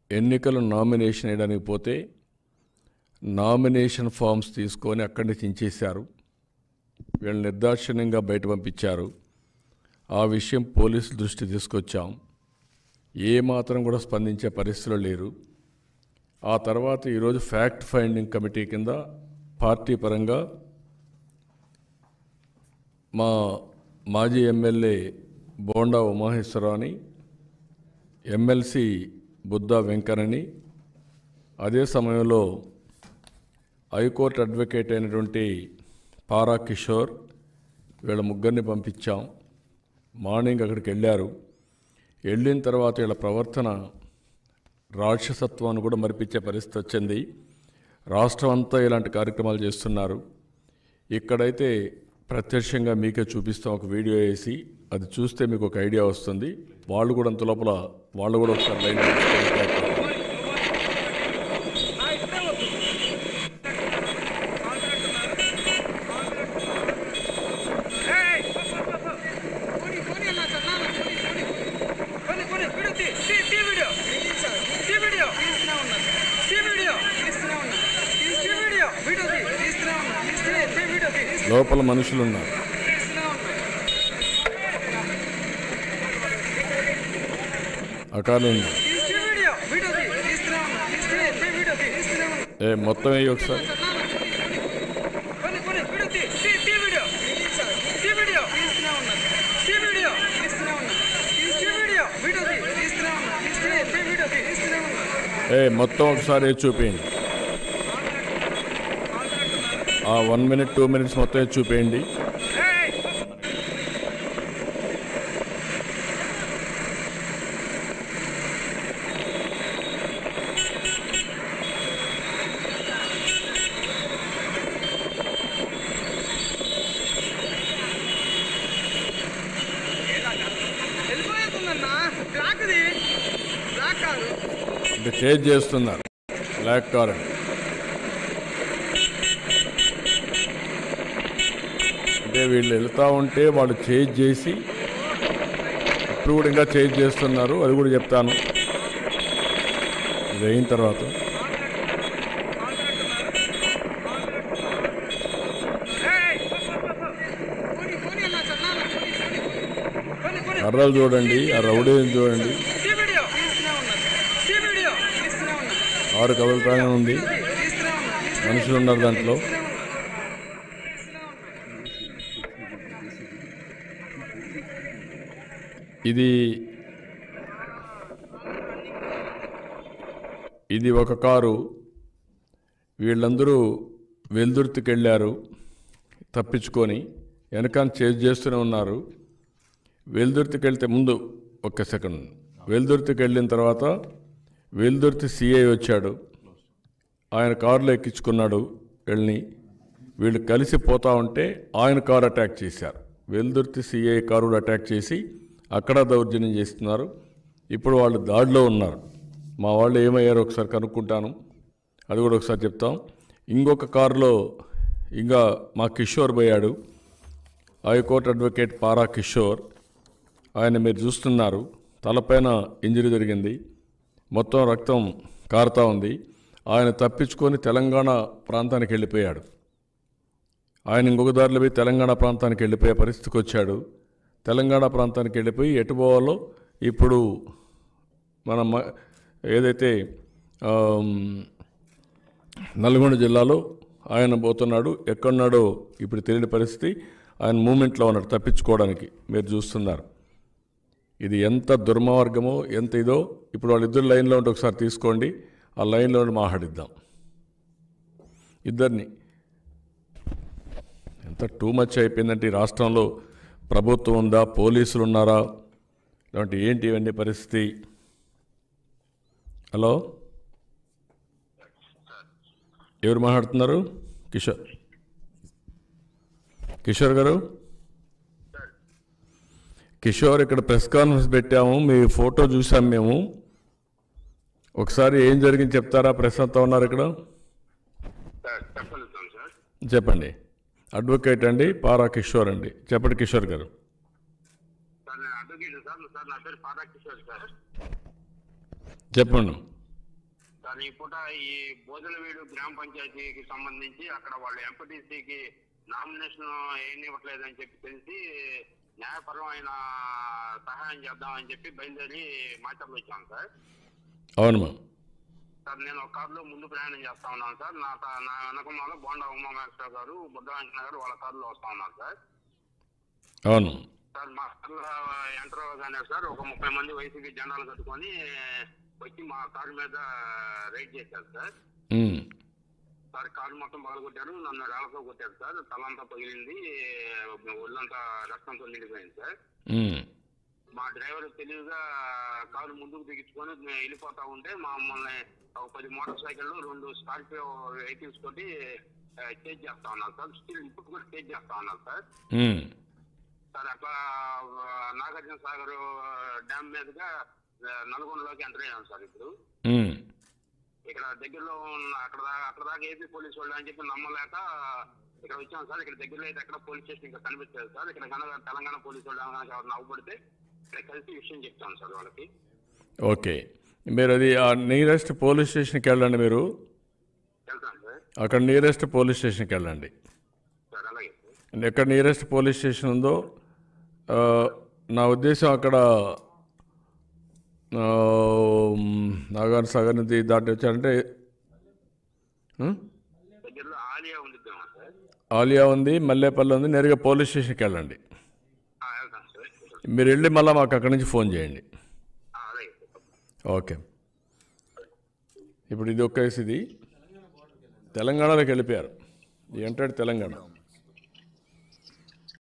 ఎన్నికలు నామినేషన్ వేయడానికి పోతే నామినేషన్ ఫామ్స్ తీసుకొని అక్కడి నుంచి చించేశారు వీళ్ళు నిర్దాక్షిణ్యంగా బయట పంపించారు ఆ విషయం పోలీసుల దృష్టి తీసుకొచ్చాం ఏ మాత్రం కూడా స్పందించే పరిస్థితులు లేరు ఆ తర్వాత ఈరోజు ఫ్యాక్ట్ ఫైండింగ్ కమిటీ కింద పార్టీ పరంగా మా మాజీ ఎమ్మెల్యే బోండా ఉమాహేశ్వరరావుని ఎమ్మెల్సీ బుద్ధా వెంకన్నని అదే సమయంలో హైకోర్టు అడ్వకేట్ అయినటువంటి పారా కిషోర్ వీళ్ళ ముగ్గురిని పంపించాం మార్నింగ్ అక్కడికి వెళ్ళారు వెళ్ళిన తర్వాత వీళ్ళ ప్రవర్తన రాక్షసత్వాన్ని కూడా మరిపించే పరిస్థితి వచ్చింది రాష్ట్రం అంతా ఇలాంటి కార్యక్రమాలు చేస్తున్నారు ఇక్కడైతే ప్రత్యక్షంగా మీకే చూపిస్తాం ఒక వీడియో వేసి అది చూస్తే మీకు ఒక ఐడియా వస్తుంది వాళ్ళు కూడా అంత లోపల వాళ్ళు కూడా ఒకసారి లైన్ లోపల మనుషులు ఉన్నారు అకాలు ఉంది ఏ మొత్తం వేయి ఒకసారి ఏ మొత్తం ఒకసారి వేసి చూపించండి ఆ వన్ మినిట్ టూ మినిట్స్ మొత్తం వేసి చూపించండి వెళ్ళిపోతుందన్నా బ్లాక్ది బ్లాక్ కాదు అంటే చేంజ్ చేస్తున్నారు బ్లాక్ కార్ అని. అంటే వీళ్ళు వెళ్తూ ఉంటే వాళ్ళు చేంజ్ చేసి ఇప్పుడు కూడా ఇంకా చేంజ్ చేస్తున్నారు అది కూడా చెప్తాను ఇది అయిన తర్వాత పోనీ పోనీ అన్నా చల్లాల పోనీ పోనీ పోనీ పోనీ కర్రలు చూడండి ఆ రౌడీని చూడండి సీ వీడియో తీస్తూనే ఉన్నారు సీ వీడియో తీస్తూనే ఉన్నారు కారు కదులుతానే ఉంది తీస్తూనే ఉన్నారు మనుషులు ఉన్నారు దాంట్లో ఇది ఇది ఒక కారు వీళ్ళందరూ వెల్దుర్తికి వెళ్ళారు తప్పించుకొని వెనకాల చేజ్ చేస్తూనే ఉన్నారు వెల్దుర్తికి వెళ్తే ముందు ఒక్క సెకండ్ వెల్దుర్తికి వెళ్ళిన తర్వాత వెల్దుర్తి సిఐ వచ్చాడు ఆయన కారులో ఎక్కించుకున్నాడు వెళ్ళి వీళ్ళు కలిసి పోతా ఉంటే ఆయన కారు అటాక్ చేశారు వెల్దుర్తి సిఐ కారు కూడా అటాక్ చేసి అక్కడ దౌర్జన్యం చేస్తున్నారు ఇప్పుడు వాళ్ళు దాడిలో ఉన్నారు మా వాళ్ళు ఏమయ్యారో ఒకసారి కనుక్కుంటాను అది కూడా ఒకసారి చెప్తాం ఇంకొక కారులో ఇంకా మా కిషోర్ పోయాడు హైకోర్టు అడ్వకేట్ పారా కిషోర్ ఆయన మీరు చూస్తున్నారు తలపైన ఇంజరీ జరిగింది మొత్తం రక్తం కారుతా ఉంది ఆయన తప్పించుకొని తెలంగాణ ప్రాంతానికి వెళ్ళిపోయాడు ఆయన ఇంకొక దారిలో పోయి తెలంగాణ ప్రాంతానికి వెళ్ళిపోయే పరిస్థితికి వచ్చాడు తెలంగాణ ప్రాంతానికి వెళ్ళిపోయి ఎటు పోవాలో ఇప్పుడు మన మ- ఏదైతే ఆమ్, నల్గొండ జిల్లాలో ఆయన పోతున్నాడు ఎక్కడున్నాడో ఇప్పుడు తెలియని పరిస్థితి ఆయన మూమెంట్లో ఉన్నాడు తప్పించుకోవడానికి మీరు చూస్తున్నారు ఇది ఎంత దుర్మార్గమో ఎంత ఇదో ఇప్పుడు వాళ్ళిద్దరు లైన్లో ఉంటే ఒకసారి తీసుకోండి ఆ లైన్లో ఉండి మాట్లాడిద్దాం ఇద్దరిని ఎంత టూ మచ్ అయిపోయిందంటే ఈ రాష్ట్రంలో ప్రభుత్వం ఉందా పోలీసులు ఉన్నారా ఇలాంటి ఏంటి ఇవన్నీ పరిస్థితి హలో ఎవరు మాట్లాడుతున్నారు కిషోర్ కిషోర్ గారు కిషోర్ ఇక్కడ ప్రెస్ కాన్ఫరెన్స్ పెట్టాము మీ ఫోటో చూసాం మేము ఒకసారి ఏం జరిగింది చెప్తారా ప్రెస్ అంతా ఉన్నారు ఇక్కడ సార్ చెప్పగలుగుతాం సార్ చెప్పండి అడ్వకేట్ అండి పారా కిషోర్ అండి చెప్పండి కిషోర్ గారు సార్ నేను అడ్వకేట్ సార్ సార్ నా పేరు పాదా కిషోర్ సార్ చెప్పండి సార్ ఈ పూట ఈ బోధలవీడు గ్రామ పంచాయతీకి సంబంధించి అక్కడ వాళ్ళు ఎంపీటీసీకి నామినేషన్ ఏనివ్వట్లేదని చెప్పి తెలిసి న్యాయపరమైన సహాయం చేద్దామని చెప్పి బయలుదేరి మాచర్లు వచ్చాను సార్ అవునమ్మా సార్ నేను ఒక కారులో ముందు ప్రయాణం చేస్తా ఉన్నాను సార్ నా త- నా వెనకమాల బోండా ఉమామేశ్వర గారు బుద్ధ వెంకన్న గారు వాళ్ళ కారులో వస్తా ఉన్నారు సార్ అవును సార్ మా కార్లో ఎంటర్ అవగానే సార్ ఒక ముప్పై మంది వైసీపీ జెండాలు కట్టుకొని వచ్చి మా కారు మీద రైడ్ చేశారు సార్ ఉమ్, సార్ కారు మొత్తం పగలగొట్టారు నన్ను రాళ్ళతో కొట్టారు సార్ తలంతా పగిలింది ఒళ్ళంతా రక్తంతో నిండిపోయింది సార్ ఉమ్, మా డ్రైవర్ తెలివిగా కారు ముందుకు దిగించుకొని మేము వెళ్ళిపోతా ఉంటే మమ్మల్ని ఒక పది మోటార్ సైకిళ్ళు రెండు స్కార్పియో వెహికల్స్ తోటి చేజ్ చేస్తా ఉన్నారు సార్ స్టిల్ ఇప్పుడు కూడా చేజ్ చేస్తా ఉన్నారు సార్ ఉమ్, సార్ అట్లా ఆ, నాగార్జున సాగర్ డ్యామ్ మీదుగా ఆ, నల్గొండలోకి ఎంటర్ అయ్యాం సార్ ఇప్పుడు ఉమ్, ఇక్కడ దగ్గరలో ఉన్న అక్కడ దా- అక్కడ దాకా ఏపీ పోలీసు వాళ్ళు అని చెప్పి నమ్మలేక ఇక్కడ వచ్చాం సార్ ఇక్కడ దగ్గరలో అయితే ఎక్కడ పోలీస్ స్టేషన్ ఇంకా కనిపించలేదు సార్ ఇక్కడ కనుక తెలంగాణ పోలీసు వాళ్ళు కనుక ఎవరైనా అవ్వబడితే ఇక్కడ కలిసి విషయం చెప్తాను సార్ వాళ్ళకి ఓకే మీరు అది ఆ నియరెస్ట్ పోలీస్ స్టేషన్కి వెళ్ళండి మీరు వెళ్తాను సార్ అక్కడ నియరెస్ట్ పోలీస్ స్టేషన్కి వెళ్ళండి సార్ అలాగే సార్ ఎక్కడ నియరెస్ట్ పోలీస్ స్టేషన్ ఉందో ఆ, నా ఉద్దేశం అక్కడ ఆ, నాగార్ సాగర్ నది దాటి వచ్చారంటే ఉం? దగ్గరలో ఆలియా ఉండిద్దామా సార్ ఆలియా ఉంది మల్లేపల్లి ఉంది నేరుగా పోలీస్ స్టేషన్కి వెళ్ళండి ఆ, వెళ్తాను సార్ మీరు వెళ్ళి మళ్ళీ మాకు అక్కడి నుంచి ఫోన్ చేయండి ఆ, అలాగే సార్ ఓకే ఇప్పుడు ఇది ఒక కేసు ఇది తెలంగాణలోకి వెళ్ళిపోయారు ఇది ఎంటర్డ్ తెలంగాణ